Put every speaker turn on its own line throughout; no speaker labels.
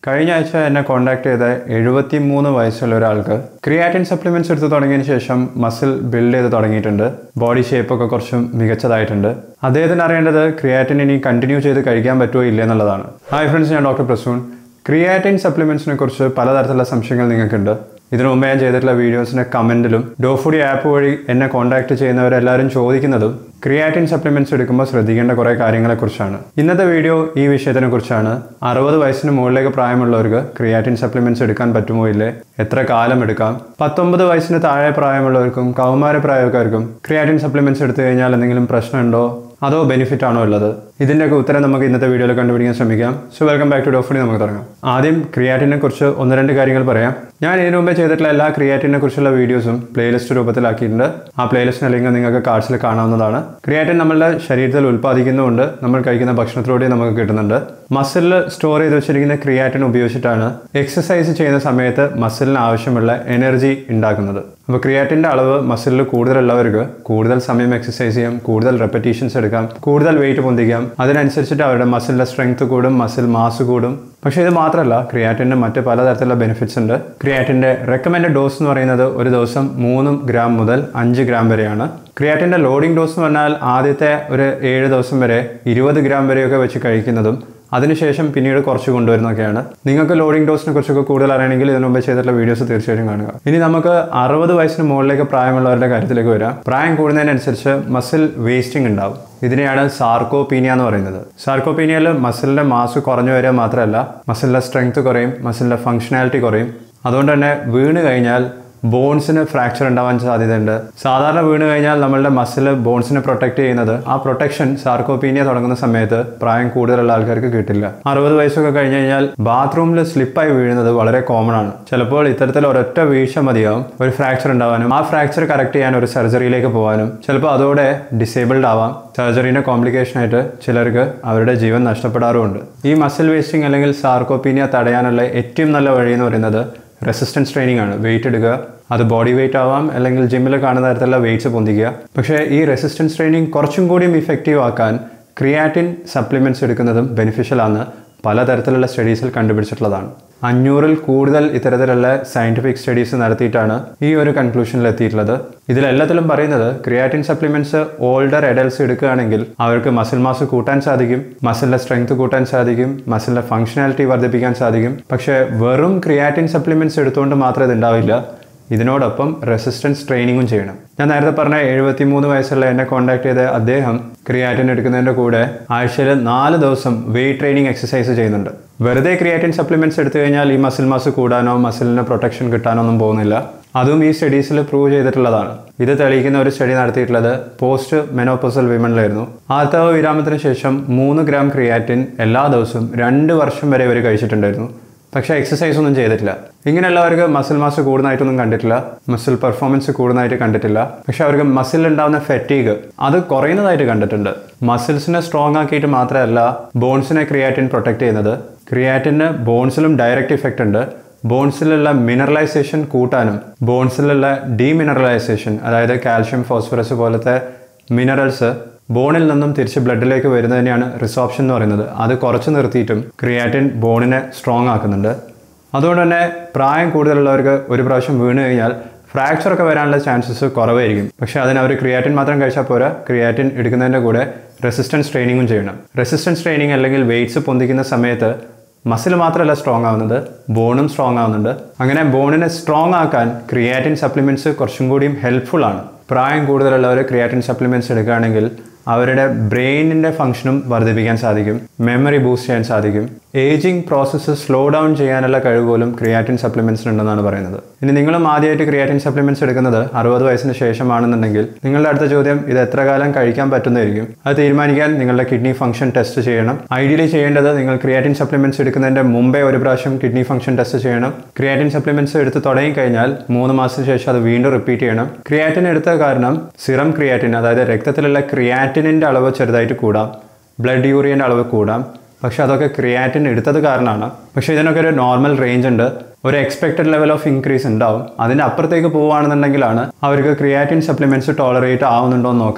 കഴിഞ്ഞ ആഴ്ച എന്നെ കോൺടാക്ട് ചെയ്ത എഴുപത്തി മൂന്ന് വയസ്സുള്ള ഒരാൾക്ക് ക്രിയാറ്റിൻ സപ്ലിമെന്റ്സ് എടുത്ത് തുടങ്ങിയതിന് ശേഷം മസിൽ ബിൽഡ് ചെയ്ത് തുടങ്ങിയിട്ടുണ്ട് ബോഡി ഷേപ്പൊക്കെ കുറച്ചും മികച്ചതായിട്ടുണ്ട് അദ്ദേഹത്തിന് അറിയേണ്ടത് ക്രിയാറ്റിൻ ഇനി കണ്ടിന്യൂ ചെയ്ത് കഴിക്കാൻ പറ്റുമോ ഇല്ല എന്നുള്ളതാണ് ഹായ് ഫ്രണ്ട്സ് ഞാൻ ഡോക്ടർ പ്രസൂൺ ക്രിയാറ്റിൻ സപ്ലിമെന്റ്സിനെ കുറിച്ച് പലതരത്തിലുള്ള സംശയങ്ങൾ നിങ്ങൾക്കുണ്ട് ഇതിനു മുമ്പേ ഞാൻ ചെയ്തിട്ടുള്ള വീഡിയോസിന്റെ കമന്റിലും ഡോഫുഡി ആപ്പ് വഴി എന്നെ കോൺടാക്ട് ചെയ്യുന്നവരെല്ലാവരും ചോദിക്കുന്നതും ക്രിയാറ്റിൻ സപ്ലിമെന്റ്സ് എടുക്കുമ്പോൾ ശ്രദ്ധിക്കേണ്ട കുറേ കാര്യങ്ങളെക്കുറിച്ചാണ് ഇന്നത്തെ വീഡിയോ ഈ വിഷയത്തിനെ കുറിച്ചാണ് അറുപത് വയസ്സിന് മുകളിലേക്ക് പ്രായമുള്ളവർക്ക് ക്രിയാറ്റിൻ സപ്ലിമെന്റ്സ് എടുക്കാൻ പറ്റുമോ ഇല്ലേ എത്ര കാലം എടുക്കാം പത്തൊമ്പത് വയസ്സിന് താഴെ പ്രായമുള്ളവർക്കും കൗമാര പ്രായക്കാർക്കും ക്രിയാറ്റിൻ സപ്ലിമെന്റ്സ് എടുത്തു കഴിഞ്ഞാൽ എന്തെങ്കിലും പ്രശ്നമുണ്ടോ അതോ ബെനിഫിറ്റ് ആണോ ഉള്ളത് ഇതിൻ്റെയൊക്കെ ഉത്തരം നമുക്ക് ഇന്നത്തെ വീഡിയോയിൽ കണ്ടുപിടിക്കാൻ ശ്രമിക്കാം സോ വെൽക്കം ബാക്ക് ടു ഡോഫണി നമുക്ക് തുടങ്ങാം ആദ്യം ക്രിയാറ്റിനെ കുറിച്ച് ഒന്ന് രണ്ട് കാര്യങ്ങൾ പറയാം ഞാൻ ഇതിനു മുമ്പേ ചെയ്തിട്ടുള്ള എല്ലാ ക്രിയാറ്റിനെ കുറിച്ചുള്ള വീഡിയോസും പ്ലേലിസ്റ്റ് രൂപത്തിലാക്കിയിട്ടുണ്ട് ആ പ്ലേലിസ്റ്റിന് ലിങ്ക് നിങ്ങൾക്ക് കാർഡ്സിൽ കാണാവുന്നതാണ് ക്രിയാറ്റിൻ നമ്മളുടെ ശരീരത്തിൽ ഉൽപ്പാദിക്കുന്നുണ്ട് നമ്മൾ കഴിക്കുന്ന ഭക്ഷണത്തിലൂടെ നമുക്ക് കിട്ടുന്നുണ്ട് മസിലിൽ സ്റ്റോർ ചെയ്ത് വെച്ചിരിക്കുന്ന ക്രിയാറ്റിൻ ഉപയോഗിച്ചിട്ടാണ് എക്സസൈസ് ചെയ്യുന്ന സമയത്ത് മസിലിന് ആവശ്യമുള്ള എനർജി ഉണ്ടാക്കുന്നത് അപ്പോൾ ക്രിയാറ്റിൻ്റെ അളവ് മസിലിൽ കൂടുതലുള്ളവർക്ക് കൂടുതൽ സമയം എക്സസൈസ് ചെയ്യാം കൂടുതൽ റെപ്പറ്റീഷൻസ് എടുക്കാം കൂടുതൽ വെയിറ്റ് പൊന്തിക്കാം അതിനനുസരിച്ചിട്ട് അവരുടെ മസിലിൻ്റെ സ്ട്രെങ്ത് കൂടും മസിൽ മാസ് കൂടും പക്ഷേ ഇത് മാത്രമല്ല ക്രിയാറ്റിൻ്റെ മറ്റ് പലതരത്തിലുള്ള ബെനിഫിറ്റ്സ് ഉണ്ട് ക്രിയാറ്റിൻ്റെ റെക്കമെൻഡ് ഡോസ് എന്ന് പറയുന്നത് ഒരു ദിവസം മൂന്ന് ഗ്രാം മുതൽ അഞ്ച് ഗ്രാം വരെയാണ് ക്രിയാറ്റിൻ്റെ ലോഡിംഗ് ഡോസ് എന്ന് പറഞ്ഞാൽ ആദ്യത്തെ ഒരു ഏഴ് ദിവസം വരെ ഇരുപത് ഗ്രാം വരെയൊക്കെ വെച്ച് കഴിക്കുന്നതും അതിനുശേഷം പിന്നീട് കുറച്ച് കൊണ്ടുവരുന്നൊക്കെയാണ് നിങ്ങൾക്ക് ലോഡിംഗ് ഡോസിനെ കുറിച്ചൊക്കെ കൂടുതൽ അറിയണമെങ്കിൽ ഇതിനു മുമ്പ് ചെയ്തിട്ടുള്ള വീഡിയോസ് തീർച്ചയായിട്ടും കാണുക ഇനി നമുക്ക് അറുപത് വയസ്സിന് മുകളിലേക്ക് പ്രായമുള്ളവരുടെ കാര്യത്തിലേക്ക് വരാം പ്രായം കൂടുന്നതിനനുസരിച്ച് മസിൽ വേസ്റ്റിംഗ് ഉണ്ടാവും ഇതിനെയാണ് സാർക്കോപീനിയ എന്ന് പറയുന്നത് സാർക്കോപീനിയയിൽ മസിലിന്റെ മാസ് കുറഞ്ഞു വരിക മാത്രമല്ല മസിലിന്റെ സ്ട്രെങ്ത് കുറയും മസിലിന്റെ ഫങ്ഷനാലിറ്റി കുറയും അതുകൊണ്ട് തന്നെ വീണ് കഴിഞ്ഞാൽ ബോൺസിന് ഫ്രാക്ചർ ഉണ്ടാവാൻ സാധ്യതയുണ്ട് സാധാരണ വീണ് കഴിഞ്ഞാൽ നമ്മളുടെ മസിൽ ബോൺസിനെ പ്രൊട്ടക്ട് ചെയ്യുന്നത് ആ പ്രൊട്ടക്ഷൻ സാർക്കോപീനിയ തുടങ്ങുന്ന സമയത്ത് പ്രായം കൂടുതലുള്ള ആൾക്കാർക്ക് കിട്ടില്ല അറുപത് വയസ്സൊക്കെ കഴിഞ്ഞ് കഴിഞ്ഞാൽ ബാത്റൂമിൽ സ്ലിപ്പായി വീഴുന്നത് വളരെ കോമൺ ആണ് ചിലപ്പോൾ ഇത്തരത്തിൽ ഒരൊറ്റ വീഴ്ച മതിയാവും ഒരു ഫ്രാക്ചർ ഉണ്ടാവാനും ആ ഫ്രാക്ചർ കറക്റ്റ് ചെയ്യാൻ ഒരു സർജറിയിലേക്ക് പോകാനും ചിലപ്പോൾ അതോടെ ഡിസേബിൾഡ് ആവാം സർജറിന്റെ കോംപ്ലിക്കേഷൻ ആയിട്ട് ചിലർക്ക് അവരുടെ ജീവൻ നഷ്ടപ്പെടാറുമുണ്ട് ഈ മസിൽ വേസ്റ്റിംഗ് അല്ലെങ്കിൽ സാർക്കോപീനിയ തടയാനുള്ള ഏറ്റവും നല്ല വഴി എന്ന് പറയുന്നത് റെസിസ്റ്റൻസ് ട്രെയിനിങ് ആണ് വെയിറ്റ് എടുക്കുക അത് ബോഡി വെയിറ്റ് ആവാം അല്ലെങ്കിൽ ജിമ്മിൽ കാണുന്ന തരത്തിലുള്ള വെയിറ്റ്സ് പൊന്തിക്കുക പക്ഷേ ഈ റെസിസ്റ്റൻസ് ട്രെയിനിങ് കുറച്ചും കൂടിയും ഇഫക്റ്റീവ് ആക്കാൻ ക്രിയാറ്റിൻ സപ്ലിമെൻറ്റ്സ് എടുക്കുന്നതും ബെനിഫിഷ്യൽ ആണ് പലതരത്തിലുള്ള സ്റ്റഡീസിൽ കണ്ടുപിടിച്ചിട്ടുള്ളതാണ് അഞ്ഞൂറിൽ കൂടുതൽ ഇത്തരത്തിലുള്ള സയന്റിഫിക് സ്റ്റഡീസ് നടത്തിയിട്ടാണ് ഈ ഒരു കൺക്ലൂഷനിൽ എത്തിയിട്ടുള്ളത് ഇതിലെല്ലാത്തിലും പറയുന്നത് ക്രിയാറ്റിൻ സപ്ലിമെന്റ്സ് ഓൾഡർ എഡൽസ് എടുക്കുകയാണെങ്കിൽ അവർക്ക് മസിൽ മാസ് കൂട്ടാൻ സാധിക്കും മസിലിന്റെ സ്ട്രെങ്ത് കൂട്ടാൻ സാധിക്കും മസിലിന്റെ ഫങ്ഷനാലിറ്റി വർദ്ധിപ്പിക്കാൻ സാധിക്കും പക്ഷേ വെറും ക്രിയാറ്റിൻ സപ്ലിമെന്റ്സ് എടുത്തുകൊണ്ട് മാത്രമേ ഇത് ഉണ്ടാവില്ല ഇതിനോടൊപ്പം റെസിസ്റ്റൻസ് ട്രെയിനിങ്ങും ചെയ്യണം ഞാൻ നേരത്തെ പറഞ്ഞ എഴുപത്തി മൂന്ന് വയസ്സുള്ള എന്നെ കോൺടാക്ട് ചെയ്ത അദ്ദേഹം ക്രിയാറ്റിൻ എടുക്കുന്നതിൻ്റെ കൂടെ ആഴ്ചയിൽ നാല് ദിവസം വെയിറ്റ് ട്രെയിനിങ് എക്സസൈസ് ചെയ്യുന്നുണ്ട് വെറുതെ ക്രിയാറ്റിൻ സപ്ലിമെന്റ്സ് എടുത്തു കഴിഞ്ഞാൽ ഈ മസിൽ മാസ് കൂടാനോ മസിലിന് പ്രൊട്ടക്ഷൻ കിട്ടാനോ ഒന്നും പോകുന്നില്ല അതും ഈ സ്റ്റഡീസിൽ പ്രൂവ് ചെയ്തിട്ടുള്ളതാണ് ഇത് തെളിയിക്കുന്ന ഒരു സ്റ്റഡി നടത്തിയിട്ടുള്ളത് പോസ്റ്റ് മെനോപ്പോസൽ വിമണിലായിരുന്നു ആർത്തവ വിരാമത്തിന് ശേഷം മൂന്ന് ഗ്രാം ക്രിയാറ്റിൻ എല്ലാ ദിവസവും രണ്ട് വർഷം വരെ ഇവർ കഴിച്ചിട്ടുണ്ടായിരുന്നു പക്ഷേ എക്സസൈസ് ഒന്നും ചെയ്തിട്ടില്ല ഇങ്ങനെയുള്ളവർക്ക് മസിൽ മാസ് കൂടുന്നതായിട്ടൊന്നും കണ്ടിട്ടില്ല മസിൽ പെർഫോമൻസ് കൂടുന്നതായിട്ട് കണ്ടിട്ടില്ല പക്ഷെ അവർക്ക് മസിൽ ഉണ്ടാവുന്ന ഫെറ്റീഗ് അത് കുറയുന്നതായിട്ട് കണ്ടിട്ടുണ്ട് മസിൽസിനെ സ്ട്രോങ് ആക്കിയിട്ട് മാത്രമല്ല ബോൺസിനെ ക്രിയാറ്റിൻ പ്രൊട്ടക്ട് ചെയ്യുന്നത് ക്രിയാറ്റിന് ബോൺസിലും ഡയറക്റ്റ് ഇഫക്റ്റ് ഉണ്ട് ബോൺസിലുള്ള മിനറലൈസേഷൻ കൂട്ടാനും ബോൺസിലുള്ള ഡീമിനറലൈസേഷൻ അതായത് കാൽഷ്യം ഫോസ്ഫറസ് പോലത്തെ മിനറൽസ് ബോണിൽ നിന്നും തിരിച്ച് ബ്ലഡിലേക്ക് വരുന്നതിനെയാണ് റിസോപ്ഷൻ എന്ന് പറയുന്നത് അത് കുറച്ച് നിർത്തിയിട്ടും ക്രിയാറ്റിൻ ബോണിനെ സ്ട്രോങ് ആക്കുന്നുണ്ട് അതുകൊണ്ട് തന്നെ പ്രായം കൂടുതലുള്ളവർക്ക് ഒരു പ്രാവശ്യം വീണ് കഴിഞ്ഞാൽ ഫ്രാക്ചർ ഒക്കെ വരാനുള്ള ചാൻസസ് കുറവായിരിക്കും പക്ഷെ അതിന് അവർ ക്രിയാറ്റിൻ മാത്രം കഴിച്ചാൽ പോരാ ക്രിയാറ്റിൻ എടുക്കുന്നതിൻ്റെ കൂടെ റെസിസ്റ്റൻസ് ട്രെയിനിങ്ങും ചെയ്യണം റെസിസ്റ്റൻസ് ട്രെയിനിങ് അല്ലെങ്കിൽ വെയിറ്റ്സ് പൊന്തിക്കുന്ന സമയത്ത് മസിൽ മാത്രമല്ല സ്ട്രോങ് ആവുന്നത് ബോണും സ്ട്രോങ് ആവുന്നുണ്ട് അങ്ങനെ ബോണിനെ സ്ട്രോങ് ആക്കാൻ ക്രിയാറ്റിൻ സപ്ലിമെൻറ്റ്സ് കുറച്ചും കൂടിയും ഹെൽപ്ഫുൾ ആണ് പ്രായം കൂടുതലുള്ളവർ ക്രിയാറ്റിൻ സപ്ലിമെൻറ്റ്സ് എടുക്കുകയാണെങ്കിൽ അവരുടെ ബ്രെയിനിൻ്റെ ഫംഗ്ഷനും വർദ്ധിപ്പിക്കാൻ സാധിക്കും മെമ്മറി ബൂസ്റ്റ് ചെയ്യാൻ സാധിക്കും ഏജിങ് പ്രോസസ്സ് സ്ലോ ഡൗൺ ചെയ്യാനുള്ള കഴിവ് പോലും ക്രിയാറ്റിൻ സപ്ലിമെൻറ്റ്സിനുണ്ടെന്നാണ് പറയുന്നത് ഇനി നിങ്ങളും ആദ്യമായിട്ട് ക്രിയാറ്റിൻ സപ്ലിമെൻറ്റ്സ് എടുക്കുന്നത് അറുപത് വയസ്സിന് ശേഷമാണെന്നുണ്ടെങ്കിൽ നിങ്ങളുടെ അടുത്ത ചോദ്യം ഇത് എത്ര കാലം കഴിക്കാൻ പറ്റുന്നതായിരിക്കും അത് തീരുമാനിക്കാൻ നിങ്ങളുടെ കിഡ്നി ഫംഗ്ഷൻ ടെസ്റ്റ് ചെയ്യണം ഐഡിയലി ചെയ്യേണ്ടത് നിങ്ങൾ ക്രിയാറ്റിൻ സപ്ലിമെൻറ്റ്സ് എടുക്കുന്നതിൻ്റെ മുമ്പേ ഒരു പ്രാവശ്യം കിഡ്നി ഫംഗ്ഷൻ ടെസ്റ്റ് ചെയ്യണം ക്രിയാറ്റിൻ സപ്ലിമെൻറ്റ്സ് എടുത്ത് തുടങ്ങിക്കഴിഞ്ഞാൽ മൂന്ന് മാസത്തിന് ശേഷം അത് വീണ്ടും റിപ്പീറ്റ് ചെയ്യണം ക്രിയാറ്റിൻ എടുത്ത കാരണം സിറം ക്രിയാറ്റിൻ അതായത് രക്തത്തിലുള്ള ക്രിയാറ്റിനിൻ്റെ അളവ് ചെറുതായിട്ട് കൂടാം ബ്ലഡ് യൂറിയൻ്റെ അളവ് കൂടാം പക്ഷെ അതൊക്കെ ക്രിയാറ്റിൻ എടുത്തത് കാരണമാണ് പക്ഷേ ഇതിനൊക്കെ ഒരു നോർമൽ റേഞ്ച് ഉണ്ട് ഒരു എക്സ്പെക്റ്റഡ് ലെവൽ ഓഫ് ഇൻക്രീസ് ഉണ്ടാവും അതിൻ്റെ അപ്പുറത്തേക്ക് പോവുകയാണെന്നുണ്ടെങ്കിലാണ് അവർക്ക് ക്രിയാറ്റിൻ സപ്ലിമെൻറ്റ്സ് ടോളറേറ്റ് ആവുന്നുണ്ടോ എന്ന് നോക്കാൻ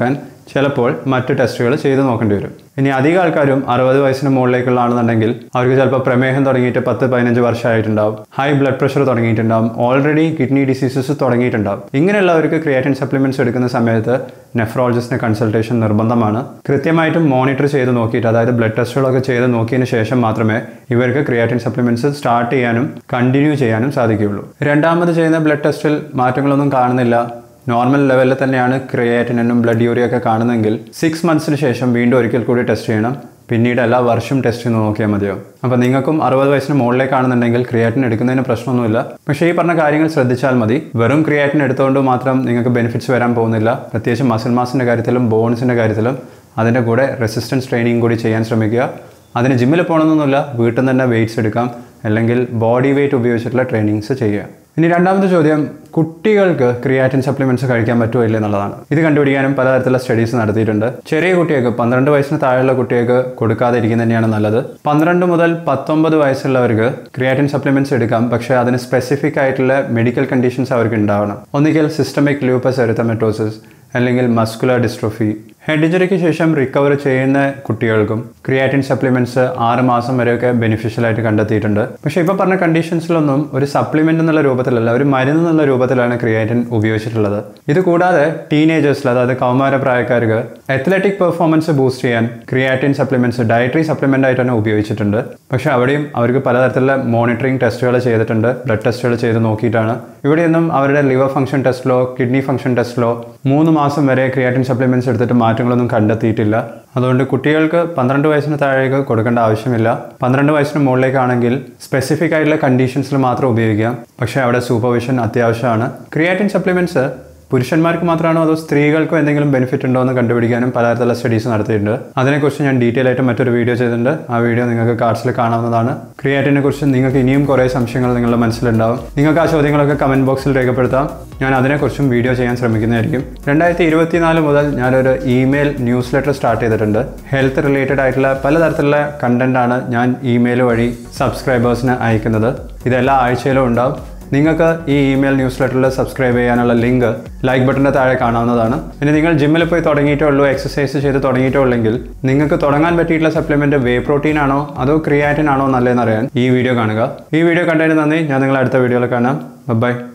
ചിലപ്പോൾ മറ്റ് ടെസ്റ്റുകൾ ചെയ്ത് നോക്കേണ്ടി വരും ഇനി അധികം ആൾക്കാരും അറുപത് വയസ്സിന് മുകളിലേക്കുള്ള ആണെന്നുണ്ടെങ്കിൽ അവർക്ക് ചിലപ്പോൾ പ്രമേഹം തുടങ്ങിയിട്ട് പത്ത് പതിനഞ്ച് വർഷമായിട്ടുണ്ടാവും ഹൈ ബ്ലഡ് പ്രഷർ തുടങ്ങിയിട്ടുണ്ടാവും ഓൾറെഡി കിഡ്നി ഡിസീസസ് തുടങ്ങിയിട്ടുണ്ടാവും ഇങ്ങനെയുള്ളവർക്ക് ക്രിയാറ്റിൻ സപ്ലിമെന്റ്സ് എടുക്കുന്ന സമയത്ത് നെഫ്രോളജിസ്റ്റിനെ കൺസൾട്ടേഷൻ നിർബന്ധമാണ് കൃത്യമായിട്ടും മോണിറ്റർ ചെയ്ത് നോക്കിയിട്ട് അതായത് ബ്ലഡ് ടെസ്റ്റുകളൊക്കെ ചെയ്ത് നോക്കിയതിന് ശേഷം മാത്രമേ ഇവർക്ക് ക്രിയാറ്റിൻ സപ്ലിമെന്റ്സ് സ്റ്റാർട്ട് ചെയ്യാനും കണ്ടിന്യൂ ചെയ്യാനും സാധിക്കുകയുള്ളൂ രണ്ടാമത് ചെയ്യുന്ന ബ്ലഡ് ടെസ്റ്റിൽ മാറ്റങ്ങളൊന്നും കാണുന്നില്ല നോർമൽ ലെവലിൽ തന്നെയാണ് ക്രിയാറ്റിനും ബ്ലഡ് യൂറിയ ഒക്കെ കാണുന്നെങ്കിൽ സിക്സ് മന്ത്സിന് ശേഷം വീണ്ടും ഒരിക്കൽ കൂടി ടെസ്റ്റ് ചെയ്യണം പിന്നീട് എല്ലാ വർഷവും ടെസ്റ്റ് ചെയ്ത് നോക്കിയാൽ മതിയോ അപ്പോൾ നിങ്ങൾക്കും അറുപത് വയസ്സിന് മുകളിലേക്കാണെന്നുണ്ടെങ്കിൽ ക്രിയാറ്റിൻ എടുക്കുന്നതിന് പ്രശ്നമൊന്നുമില്ല പക്ഷേ ഈ പറഞ്ഞ കാര്യങ്ങൾ ശ്രദ്ധിച്ചാൽ മതി വെറും ക്രിയാറ്റിൻ എടുത്തുകൊണ്ട് മാത്രം നിങ്ങൾക്ക് ബെനിഫിറ്റ്സ് വരാൻ പോകുന്നില്ല പ്രത്യേകിച്ച് മസിൽ മാസിൻ്റെ കാര്യത്തിലും ബോൺസിൻ്റെ കാര്യത്തിലും അതിൻ്റെ കൂടെ റെസിസ്റ്റൻസ് ട്രെയിനിങ് കൂടി ചെയ്യാൻ ശ്രമിക്കുക അതിന് ജിമ്മിൽ പോകണമെന്നൊന്നുമില്ല വീട്ടിൽ നിന്ന് തന്നെ വെയിറ്റ്സ് എടുക്കാം അല്ലെങ്കിൽ ബോഡി വെയിറ്റ് ഉപയോഗിച്ചിട്ടുള്ള ട്രെയിനിങ്സ് ചെയ്യുക ഇനി രണ്ടാമത്തെ ചോദ്യം കുട്ടികൾക്ക് ക്രിയാറ്റിൻ സപ്ലിമെന്റ്സ് കഴിക്കാൻ പറ്റുമോ ഇല്ല എന്നുള്ളതാണ് ഇത് കണ്ടുപിടിക്കാനും പലതരത്തിലുള്ള സ്റ്റഡീസ് നടത്തിയിട്ടുണ്ട് ചെറിയ കുട്ടികൾക്ക് പന്ത്രണ്ട് വയസ്സിന് താഴെയുള്ള കുട്ടികൾക്ക് കൊടുക്കാതെ ഇരിക്കുന്നത് തന്നെയാണ് നല്ലത് പന്ത്രണ്ട് മുതൽ പത്തൊമ്പത് വയസ്സുള്ളവർക്ക് ക്രിയാറ്റിൻ സപ്ലിമെന്റ്സ് എടുക്കാം പക്ഷേ അതിന് സ്പെസിഫിക് ആയിട്ടുള്ള മെഡിക്കൽ കണ്ടീഷൻസ് അവർക്ക് ഉണ്ടാവണം ഒന്നുകിൽ സിസ്റ്റമിക് ലൂപ്പസ് എറിത്തമെറ്റോസിസ് അല്ലെങ്കിൽ മസ്കുലർ ഡിസ്ട്രോഫി ഹെഡ് ഇഞ്ചറിക്ക് ശേഷം റിക്കവർ ചെയ്യുന്ന കുട്ടികൾക്കും ക്രിയാറ്റിൻ സപ്ലിമെന്റ്സ് ആറ് മാസം വരെയൊക്കെ ബെനിഫിഷ്യൽ ആയിട്ട് കണ്ടെത്തിയിട്ടുണ്ട് പക്ഷേ ഇപ്പോൾ പറഞ്ഞ കണ്ടീഷൻസിലൊന്നും ഒരു സപ്ലിമെന്റ് എന്നുള്ള രൂപത്തിലല്ല ഒരു മരുന്ന് എന്നുള്ള രൂപത്തിലാണ് ക്രിയാറ്റിൻ ഉപയോഗിച്ചിട്ടുള്ളത് ഇത് കൂടാതെ ടീനേജേഴ്സിൽ അതായത് കൗമാര പ്രായക്കാർക്ക് അത്ലറ്റിക് പെർഫോമൻസ് ബൂസ്റ്റ് ചെയ്യാൻ ക്രിയാറ്റിൻ സപ്ലിമെന്റ്സ് ഡയറ്ററി സപ്ലിമെന്റ് ആയിട്ട് തന്നെ ഉപയോഗിച്ചിട്ടുണ്ട് പക്ഷേ അവിടെയും അവർക്ക് പലതരത്തിലുള്ള മോണിറ്ററിംഗ് ടെസ്റ്റുകൾ ചെയ്തിട്ടുണ്ട് ബ്ലഡ് ടെസ്റ്റുകൾ ചെയ്ത് നോക്കിയിട്ടാണ് ഇവിടെയൊന്നും അവരുടെ ലിവർ ഫംഗ്ഷൻ ടെസ്റ്റിലോ കിഡ്നി ഫംഗ്ഷൻ ടെസ്റ്റിലോ മൂന്ന് മാസം വരെ ക്രിയാറ്റിൻ സപ്ലിമെന്റ്സ് എടുത്തിട്ട് മാറ്റങ്ങളൊന്നും കണ്ടെത്തിയിട്ടില്ല അതുകൊണ്ട് കുട്ടികൾക്ക് പന്ത്രണ്ട് വയസ്സിന് താഴേക്ക് കൊടുക്കേണ്ട ആവശ്യമില്ല പന്ത്രണ്ട് വയസ്സിന് മുകളിലേക്കാണെങ്കിൽ സ്പെസിഫിക് ആയിട്ടുള്ള കണ്ടീഷൻസിൽ മാത്രം ഉപയോഗിക്കാം പക്ഷേ അവിടെ സൂപ്പർവിഷൻ അത്യാവശ്യമാണ് ക്രിയാറ്റിൻ സപ്ലിമെന്റ്സ് പുരുഷന്മാർക്ക് മാത്രമാണോ അതോ സ്ത്രീകൾക്കും എന്തെങ്കിലും ബെനിഫിറ്റ് ഉണ്ടോ എന്ന് കണ്ടുപിടിക്കാനും പലതരത്തിലുള്ള സ്റ്റഡീസ് നടത്തിയിട്ടുണ്ട് അതിനെക്കുറിച്ച് ഞാൻ ഡീറ്റെയിൽ ആയിട്ട് മറ്റൊരു വീഡിയോ ചെയ്തിട്ടുണ്ട് ആ വീഡിയോ നിങ്ങൾക്ക് കാർഡ്സിൽ കാണാവുന്നതാണ് ക്രിയാറ്റിനെ കുറിച്ച് നിങ്ങൾക്ക് ഇനിയും കുറേ സംശയങ്ങൾ നിങ്ങളുടെ മനസ്സിലുണ്ടാവും നിങ്ങൾക്ക് ആ ചോദ്യങ്ങളൊക്കെ കമൻറ്റ് ബോക്സിൽ രേഖപ്പെടുത്താം ഞാൻ അതിനെക്കുറിച്ചും വീഡിയോ ചെയ്യാൻ ശ്രമിക്കുന്നതായിരിക്കും രണ്ടായിരത്തി ഇരുപത്തിനാല് മുതൽ ഞാനൊരു ഇമെയിൽ ന്യൂസ് ലെറ്റർ സ്റ്റാർട്ട് ചെയ്തിട്ടുണ്ട് ഹെൽത്ത് റിലേറ്റഡ് ആയിട്ടുള്ള പലതരത്തിലുള്ള കണ്ടന്റാണ് ഞാൻ ഇമെയിൽ വഴി സബ്സ്ക്രൈബേഴ്സിന് അയക്കുന്നത് ഇതെല്ലാ ആഴ്ചയിലും ഉണ്ടാവും നിങ്ങൾക്ക് ഈ ഇമെയിൽ ന്യൂസ് ലെറ്ററിൽ സബ്സ്ക്രൈബ് ചെയ്യാനുള്ള ലിങ്ക് ലൈക്ക് ബട്ടൻ്റെ താഴെ കാണാവുന്നതാണ് ഇനി നിങ്ങൾ ജിമ്മിൽ പോയി തുടങ്ങിയിട്ടേ ഉള്ളൂ എക്സസൈസ് ചെയ്ത് തുടങ്ങിയിട്ടേ ഉള്ളെങ്കിൽ നിങ്ങൾക്ക് തുടങ്ങാൻ പറ്റിയിട്ടുള്ള സപ്ലിമെൻറ്റ് വേ പ്രോട്ടീൻ ആണോ അതോ ക്രിയാറ്റിൻ ആണോ നല്ലതെന്ന് അറിയാൻ ഈ വീഡിയോ കാണുക ഈ വീഡിയോ കണ്ടതിന് നന്ദി ഞാൻ നിങ്ങളെ അടുത്ത വീഡിയോയിൽ കാണാം ബൈ